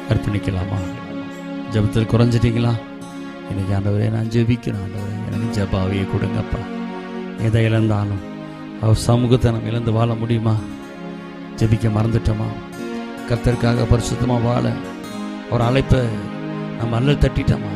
அர்ப்பணிக்கலாமா ஜெபத்தில் குறைஞ்சிட்டீங்களா இன்னைக்கு ஆண்டவரே நான் ஜெபிக்கிறேன் ஆண்டவரே எனக்கு ஜெபாவையே கொடுங்கப்பா எதை இழந்தாலும் அவர் சமூகத்தை நம்ம இழந்து வாழ முடியுமா ஜெபிக்க மறந்துட்டோமா கர்த்தருக்காக பரிசுத்தமாக வாழ ஒரு அழைப்பை நம்ம அல்லல் தட்டிட்டோமா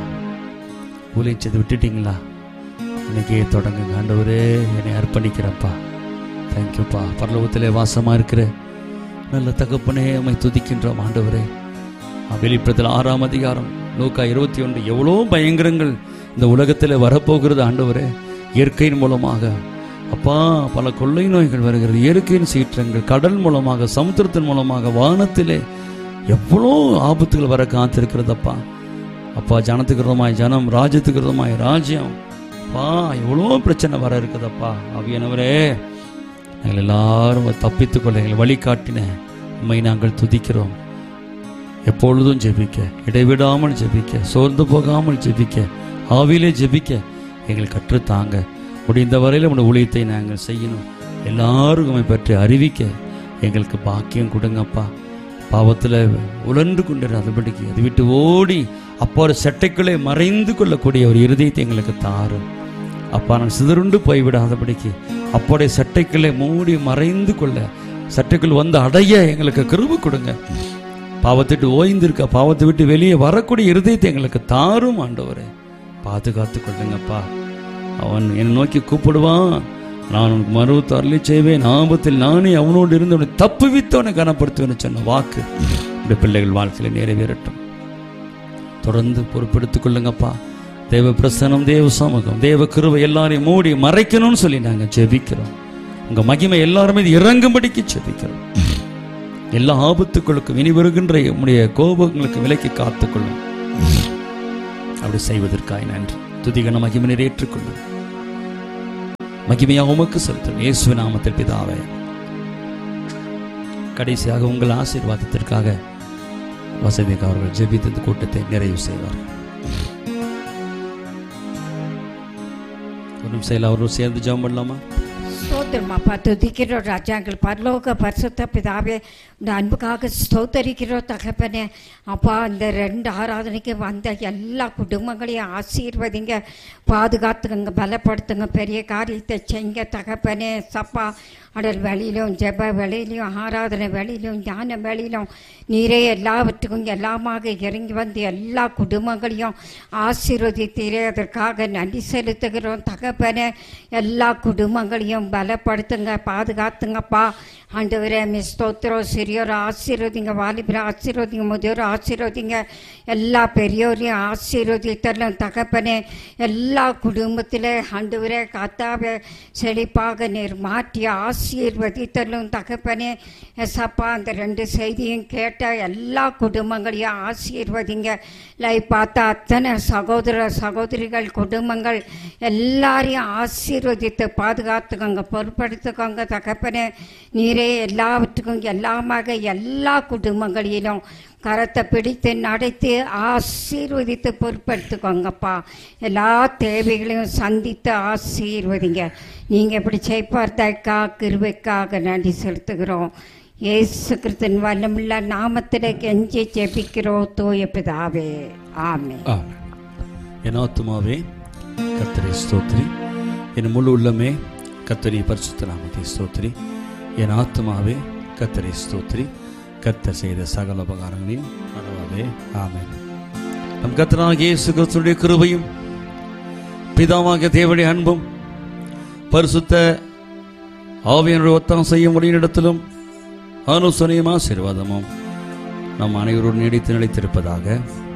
ஊழியம் செய்து விட்டுட்டீங்களா இன்னைக்கே தொடங்குங்க ஆண்டவரே என்னை அர்ப்பணிக்கிறேன்ப்பா தேங்க்யூப்பா பரலோகத்திலே வாசமாக இருக்கிற நல்ல தகப்பனே உம்மை துதிக்கின்றோம் ஆண்டவரே வெளிப்படத்தில் ஆறாம் அதிகாரம் நூக்கா இருபத்தி ஒன்று எவ்வளோ பயங்கரங்கள் இந்த உலகத்தில் வரப்போகிறது ஆண்டவரே இயற்கையின் மூலமாக அப்பா பல கொள்ளை நோய்கள் வருகிறது இயற்கையின் சீற்றங்கள் கடல் மூலமாக சமுத்திரத்தின் மூலமாக வானத்திலே எவ்வளோ ஆபத்துகள் வர காத்திருக்கிறதப்பா அப்பா ஜனத்துக்கு விரோதமாய் ஜனம் ராஜ்யத்துக்கு விரோதமாய் ராஜ்யம் அப்பா எவ்வளோ பிரச்சனை வர இருக்குதப்பா அவியனவரே நாங்கள் எல்லாரும் தப்பித்துக் கொள்ள எங்களை வழிகாட்டின உண்மை நாங்கள் துதிக்கிறோம் எப்பொழுதும் ஜெபிக்க இடைவிடாமல் ஜெபிக்க சோர்ந்து போகாமல் ஜெபிக்க ஆவியிலே ஜெபிக்க எங்கள் கற்றுத்தாங்க முடிந்த வரையில் உடைய ஊழியத்தை நாங்கள் செய்யணும் எல்லாருக்கும் உம்மை பற்றி அறிவிக்க எங்களுக்கு பாக்கியம் கொடுங்கப்பா பாவத்தில் உழன்று கொண்டிருந்தபடிக்கு அதை விட்டு ஓடி அப்போ ஒரு சட்டைக்குள்ளே மறைந்து கொள்ளக்கூடிய ஒரு இருதயத்தை எங்களுக்கு தாரும் அப்பா நான் சிதறுண்டு போய்விடாதபடிக்கு அப்போடைய சட்டைக்குள்ளே மூடி மறைந்து கொள்ள சட்டைக்குள் வந்து அடைய எங்களுக்கு கிருப கொடுங்க பாவத்திட்டு ஓய்ந்திருக்க பாவத்தை விட்டு வெளியே வரக்கூடிய இருதயத்தை எங்களுக்கு தாரும் ஆண்டவரே பாதுகாத்து கொள்ளுங்கப்பா அவன் என்னை நோக்கி கூப்பிடுவான் நான் உனக்கு மருவத்து அருளி செய்வேன் ஆபத்தில் நானே அவனோடு இருந்து அவனை தப்புவித்தவனை கனப்படுத்துவேன்னு சொன்ன வாக்கு இந்த பிள்ளைகள் வாழ்க்கையில் நிறைவேறட்டும் தொடர்ந்து பொறுப்பெடுத்துக் கொள்ளுங்கப்பா தேவ பிரசனம் தேவ சமூகம் தேவ கிருபை எல்லாரையும் மூடி மறைக்கணும்னு சொல்லி நாங்கள் ஜெபிக்கிறோம் உங்க மகிமை எல்லாருமே இறங்கும்படிக்கு ஜெபிக்கிறோம் எல்லா ஆபத்துக்களுக்கும் இனி வருகின்ற உம்முடைய கோபங்களுக்கு விலக்கி காத்துக்கொள்ளும் அப்படி செய்வதற்காக நன்றி துதிகன மகிமை ஏற்றுக்கொள்ளும் மகிமையாக உமக்கு செலுத்தும் இயேசு நாமத்தில் பிதாவே கடைசியாக உங்கள் ஆசீர்வாதத்திற்காக வசதிக்கு அவர்கள் ஜெபித்து இந்த கூட்டத்தை நிறைவு செய்வார்கள் ஒரு நிமிஷம் அவர்கள் சேர்ந்து ஜெபம் பண்ணலாமா ஸ்தோத்திரம் அப்பா துதிக்கிறோம் ராஜாங்கள் பரலோக பரிசுத்த பிதாவே இந்த அன்புக்காக ஸ்தோத்தரிக்கிறோம் தகப்பனே அப்பா இந்த ரெண்டு ஆராதனைக்கு வந்த எல்லா குடும்பங்களையும் ஆசீர்வதிங்க பாதுகாத்துக்கங்க பலப்படுத்துங்க பெரிய காரியத்தை செய்ங்க தகப்பனே சப்பா அடல் வெளியிலும் ஜெப வெளியிலும் ஆராதனை வெளியிலும் ஞான வெளியிலும் நீரே எல்லாவற்றுக்கும் எல்லாமாக இறங்கி வந்து எல்லா குடும்பங்களையும் ஆசீர்வதித்தீரே அதற்காக நன்றி செலுத்துகிறோம் தகப்பனே எல்லா குடும்பங்களையும் பலப்படுத்துங்க பாதுகாத்துங்கப்பா ஆண்டவரே மிஸ் ஸ்தோத்திரம் சிறியோர் ஆசீர்வதிங்க வாலிபரை ஆசீர்வதிங்க முதியோர் ஆசீர்வதிங்க எல்லா பெரியோரையும் ஆசீர்வதித்தரலும் தகப்பனே எல்லா குடும்பத்தில் ஆண்டவரே கத்தாவை செழிப்பாக நீர் மாற்றி ஆசீர்வதித்தரலும் தகப்பனே எசப்பா அந்த ரெண்டு செய்தியும் கேட்ட எல்லா குடும்பங்களையும் ஆசீர்வதிங்க லைவ் பார்த்தா அத்தனை சகோதர சகோதரிகள் குடும்பங்கள் எல்லாரையும் ஆசீர்வதித்து பாதுகாத்துக்கோங்க பொறுப்படுத்துக்கோங்க தகப்பனே நீரே எல்லாவற்றுக்கும் எல்லாமாக எல்லா குடும்பங்களிலும் கரத்தை பிடித்து நடத்தி ஆசீர்வதித்து பொறுப்படுத்துக்கோங்கப்பா எல்லா தேவைகளையும் சந்தித்து ஆசீர்வதிங்க நீங்கள் இப்படி செய்ப்பார்த்தாக்கா கிருபைக்காக நன்றி செலுத்துகிறோம் இயேசு கிறிஸ்தன் வல்லமுள்ள நாமத்தில் கெஞ்சி ஜெபிக்கிறோம் தூய பிதாவே ஆமென் ஆமென். என் ஆத்துமாவே கர்த்தரை ஸ்தோத்திரி என் முழு உள்ளமே கர்த்தரி பரிசுத்த நாமத்தை ஸ்தோத்திரி என் ஆத்துமாவே கர்த்தரை ஸ்தோத்திரி கர்த்தர் செய்த சகல உபகாரங்களின் மறவாதே ஆமென் நம் கர்த்தராகிய இயேசு கிறிஸ்துடைய கிருபையும் பிதாவாகிய தேவனுடைய அன்பும் பரிசுத்த ஆவியனுடைய ஒத்தாம் செய்யும் இடத்திலும் ஆலோசனையும் ஆசீர்வாதமும் நம் அனைவரோடு நீடித்து நிலைத்திருப்பதாக